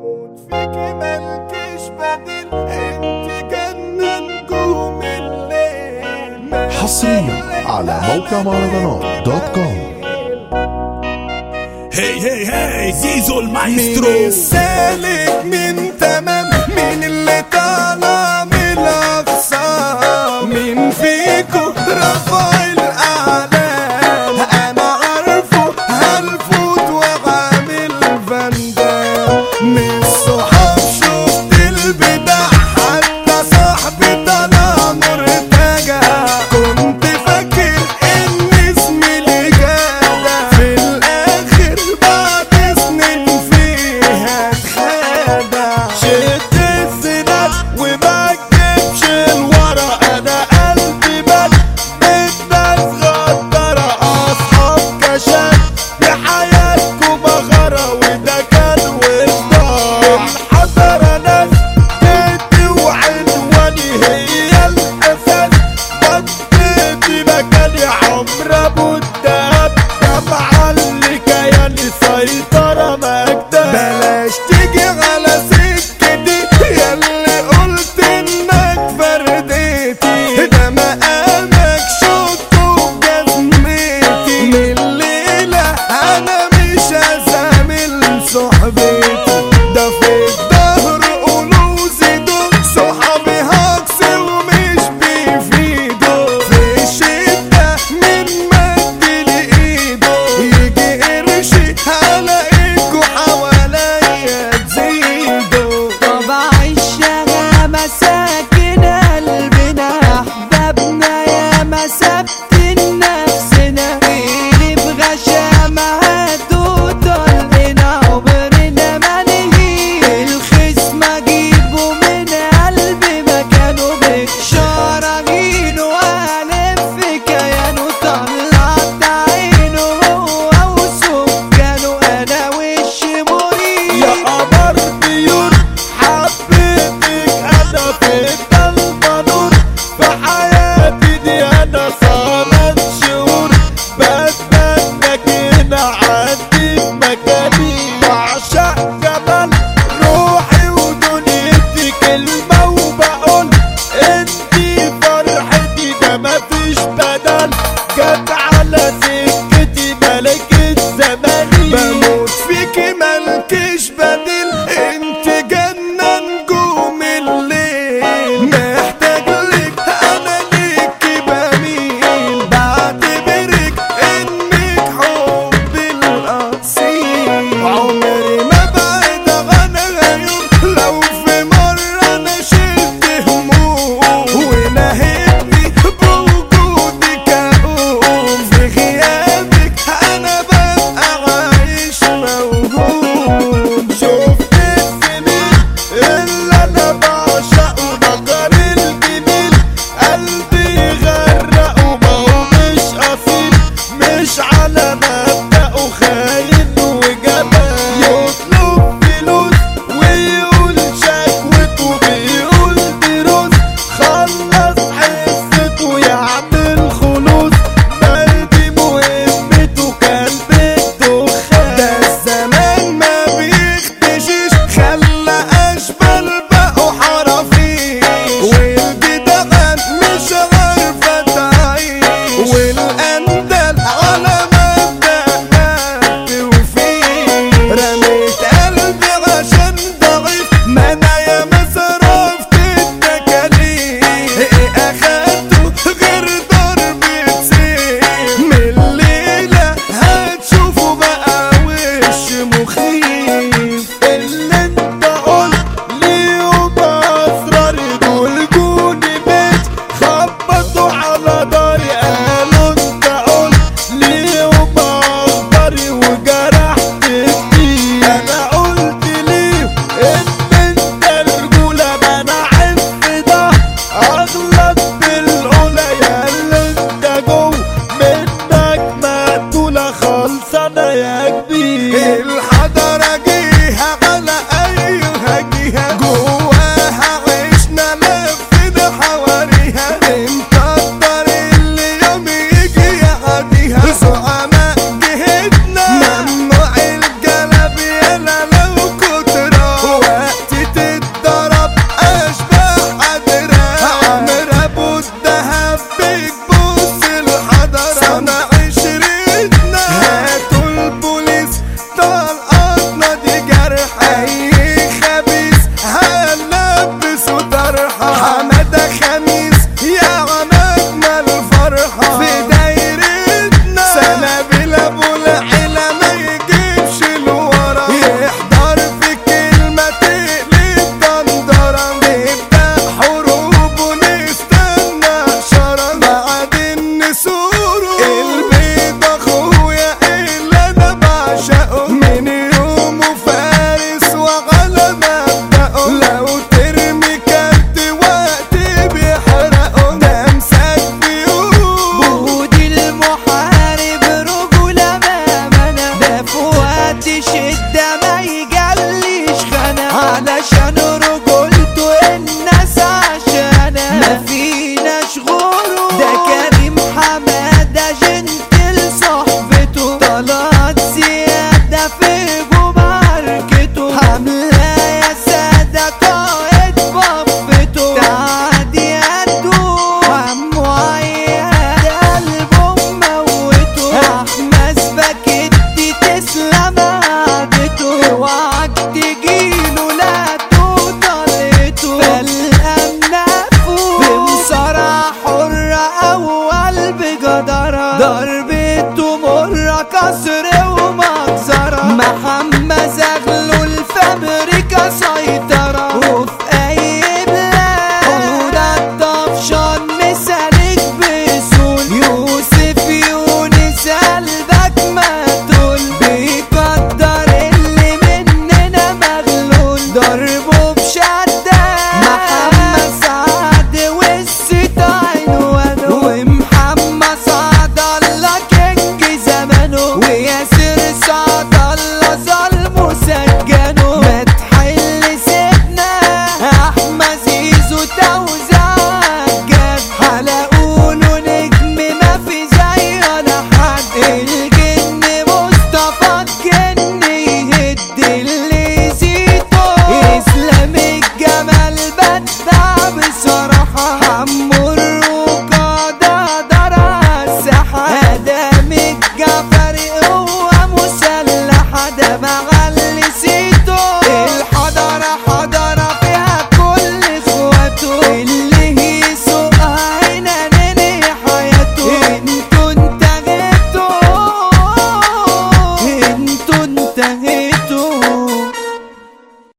بموت فيكي مالكيش بديل انت جنة نجوم الليل حصريا على موقع مهرجانات دوت كوم هي هي هي زيزو مين المايسترو السالك مين تمام مين اللي طالع من الاقصى مين فيكو رفع الاعلام انا عارفه هلفوت وعامل فندام من الصحاب شفت البدع حتى صاحبي طلع مرتجع كنت فاكر ان اسمي اللي جدع في الاخر بعد سنين فيها اتخدع شلت السنان وما تجيبش الورق انا قلبي مات الناس غدارة اصحاب كشات بحياتكم بغرة وده كان وصداع الحضرة ناس بيتي وعنواني هي الاساس وديتي مكاني عمر ابو الدهب جمع اللي كياني سيطرة مكتب بلاش تيجي على سكتي ياللي قلت انك فرديتي ده مقامك شطه بجزمتي من الليلة انا مش هزامل صحبتي ده في الظهر قولوا زيدوا صحابي هاكس ومش بيفيدوا في الشدة من مد لايده يجي قرشي هلاقيكوا حواليا تزيدوا طبع الشغا مساكن قلبنا احبابنا يا مسبت نفسنا اللي بغشامة هاتوا طلبنا عمرنا ما نهي الخصم اجيبه من قلبي مكانه بشارة جينه والف كيانه طلعت عينه هو وسكانه انا وش مريض يا قمر بيور حبيتك انا في الضلمة نور في حياتي دي انا صارت شهور بتمنى كده عندي في مكاني بعشق جمال روحي ودنيتي كلمة وبقول انتي فرحتي ده مفيش بدل جت على سكتي ملكة زماني بموت فيكي ملكش بديل انت جنة نجوم الليل محتاج لك انا ليكي بميل بعتبرك انك حبي الاصيل عمري ما بعد عن غيوم لو في مرة انا شلت هموم ونهيتني بوجودك اقوم في غيابك انا ببقى عايش موهوم شوف اللي